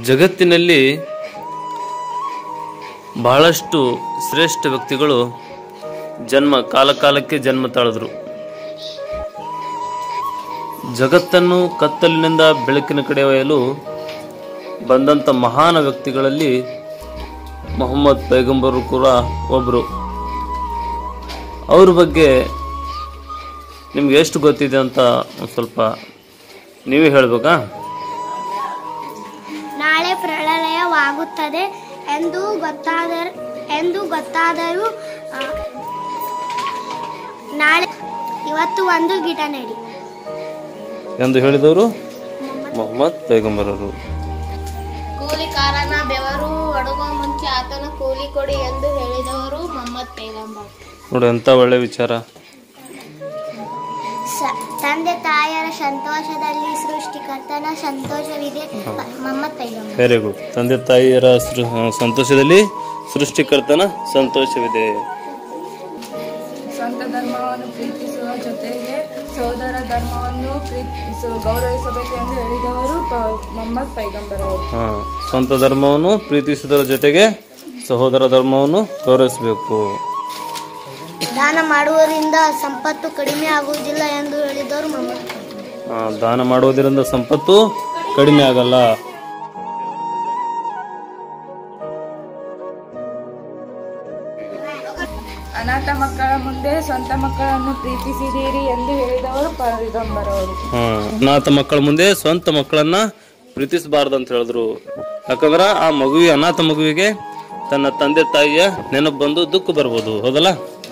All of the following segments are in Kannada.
ಜಗತ್ತಿನಲ್ಲಿ ಬಹಳಷ್ಟು ಶ್ರೇಷ್ಠ ವ್ಯಕ್ತಿಗಳು ಜನ್ಮ ಕಾಲ ಕಾಲಕ್ಕೆ ಜನ್ಮ ತಾಳಿದ್ರು ಜಗತ್ತನ್ನು ಕತ್ತಲಿನಿಂದ ಬೆಳಕಿನ ಕಡೆ ಒಯ್ಯಲು ಬಂದಂಥ ಮಹಾನ ವ್ಯಕ್ತಿಗಳಲ್ಲಿ ಮೊಹಮ್ಮದ್ ಪೈಗಂಬರು ಕೂಡ ಒಬ್ಬರು ಅವ್ರ ಬಗ್ಗೆ ನಿಮ್ಗೆ ಎಷ್ಟು ಗೊತ್ತಿದೆ ಅಂತ ಒಂದು ಸ್ವಲ್ಪ ನೀವೇ ಹೇಳ್ಬೇಕಾ ನಾಳೆ ಪ್ರಳಯವಾಗುತ್ತದೆ ಎಂದು ಗೊತ್ತಾದ ಎಂದು ಗೊತ್ತಾದರೂ ಆ, ನಾಳೆ ಇವತ್ತು ಒಂದು ಗಿಡ ನೆಡಿ ಎಂದು ಹೇಳಿದವರು ಮೊಹಮ್ಮದ್ ಪೈಗಂಬರರು ಕೂಲಿಕಾರನ ಬೆವರು ಒಡಗುವ ಮುಂಚೆ ಆತನ ಕೂಲಿ ಕೊಡಿ ಎಂದು ಹೇಳಿದವರು ಮೊಹಮ್ಮದ್ ಪೈಗಂಬರ್ ನೋಡಿ ಎಂಥ ಒಳ್ಳೆ ವಿಚಾರ ಸ- ತಂದೆ ತಾಯಿಯರ ಸಂತೋಷದಲ್ಲಿ ಸೃಷ್ಟಿಕರ್ತನ ಸಂತೋಷವಿದೆ ಪ- ಮೊಹಮ್ಮದ್ ಪೈಗಂಬರ್ ವೆರಿ ಗುಡ್ ತಂದೆ ತಾಯಿಯರ ಸೃ- ಸಂತೋಷದಲ್ಲಿ ಸೃಷ್ಟಿಕರ್ತನ ಸಂತೋಷವಿದೆ ಸ್ವಂತ ಧರ್ಮವನ್ನು ಪ್ರೀತಿಸುವ ಜೊತೆಗೆ ಸೋದರ ಧರ್ಮವನ್ನು ಪ್ರೀತಿಸು ಗೌರವಿಸಬೇಕು ಎಂದು ಹೇಳಿದವರು ಪ- ಮೊಹಮ್ಮದ್ ಪೈಗಂಬರ್ ಅವರು ಹಾ ಸ್ವಂತ ಧರ್ಮವನ್ನು ಪ್ರೀತಿಸುವುದರ ಜೊತೆಗೆ ಸಹೋದರ ಧರ್ಮವನ್ನು ಗೌರವಿಸಬೇಕು ದಾನ ಮಾಡುವುದರಿಂದ ಸಂಪತ್ತು ಕಡಿಮೆ ಆಗುವುದಿಲ್ಲ ಎಂದು ಹೇಳಿದವರು ಮೊಹಮ್ಮದ್ ಪೈಗಂಬರ್. ಆ, ದಾನ ಮಾಡುವುದರಿಂದ ಸಂಪತ್ತು ಕಡಿಮೆ ಆಗಲ್ಲ ಅನಾಥ ಮಕ್ಕಳ ಮುಂದೆ ಸ್ವಂತ ಮಕ್ಕಳನ್ನು ಪ್ರೀತಿಸಿದಿರಿ ಎಂದು ಹೇಳಿದವರು ಪೈಗಂಬರ್ ಅವರು ಹಾ ಅನಾಥ ಮಕ್ಕಳ ಮುಂದೆ ಸ್ವಂತ ಮಕ್ಕಳನ್ನ ಪ್ರೀತಿಸಬಾರ್ದು ಅಂತ ಹೇಳಿದ್ರು ಯಾಕಂದ್ರ ಆ ಮಗುವಿ ಅನಾಥ ಮಗುವಿಗೆ ತನ್ನ ತಂದೆ ತಾಯಿಯ ನೆನಪು ಬಂದು ದುಃಖ ಬರ್ಬೋದು ಹೌದಲ್ಲ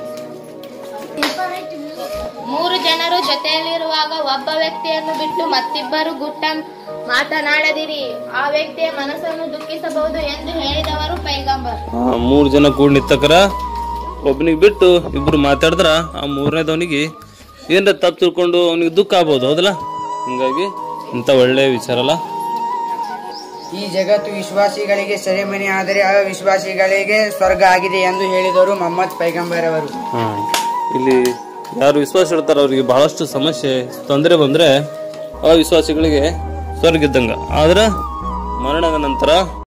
ಮೂರು ಜನರು ಜೊತೆಯಲ್ಲಿರುವಾಗ ಒಬ್ಬ ವ್ಯಕ್ತಿಯನ್ನು ಬಿಟ್ಟು ಮತ್ತಿಬ್ಬರು ಗುಟ್ಟ ಮಾತನಾಡದಿರಿ ಆ ವ್ಯಕ್ತಿಯ ಮನಸ್ಸನ್ನು ದುಃಖಿಸಬಹುದು ಎಂದು ಹೇಳಿದವರು ಪೈಗಂಬರ್ ಆ, ಮೂರು ಜನ ಕೂಡ ನಿತ್ತಕರ ಒಬ್ಬನಿಗೆ ಬಿಟ್ಟು ಇಬ್ರು ಮಾತಾಡಿದ್ರ ಆ ಮೂರನೇದವನಿಗೆ ಏನಾರ ತಪ್ಪು ತಿಳ್ಕೊಂಡು ಅವನಿಗೆ ದುಃಖ ಆಗ್ಬೋದು ಹೌದಲ್ಲ ಹಿಂಗಾಗಿ ಇಂಥ ಒಳ್ಳೆ ವಿಚಾರ ಅಲ್ಲ ಈ ಜಗತ್ತು ವಿಶ್ವಾಸಿಗಳಿಗೆ ಸೆರೆಮನೆ ಆದರೆ ಅವಿಶ್ವಾಸಿಗಳಿಗೆ ಸ್ವರ್ಗ ಆಗಿದೆ ಎಂದು ಹೇಳಿದರು ಮೊಹಮ್ಮದ್ ಪೈಗಂಬರ್ ಅವರು ಹಾ ಇಲ್ಲಿ ಯಾರು ವಿಶ್ವಾಸ ಇಡ್ತಾರ ಅವ್ರಿಗೆ ಬಹಳಷ್ಟು ಸಮಸ್ಯೆ ತೊಂದರೆ ಬಂದ್ರೆ ಅವಿಶ್ವಾಸಿಗಳಿಗೆ ಸ್ವರ್ಗ ಇದ್ದಂಗ ಆದ್ರ ಮರಣದ ನಂತರ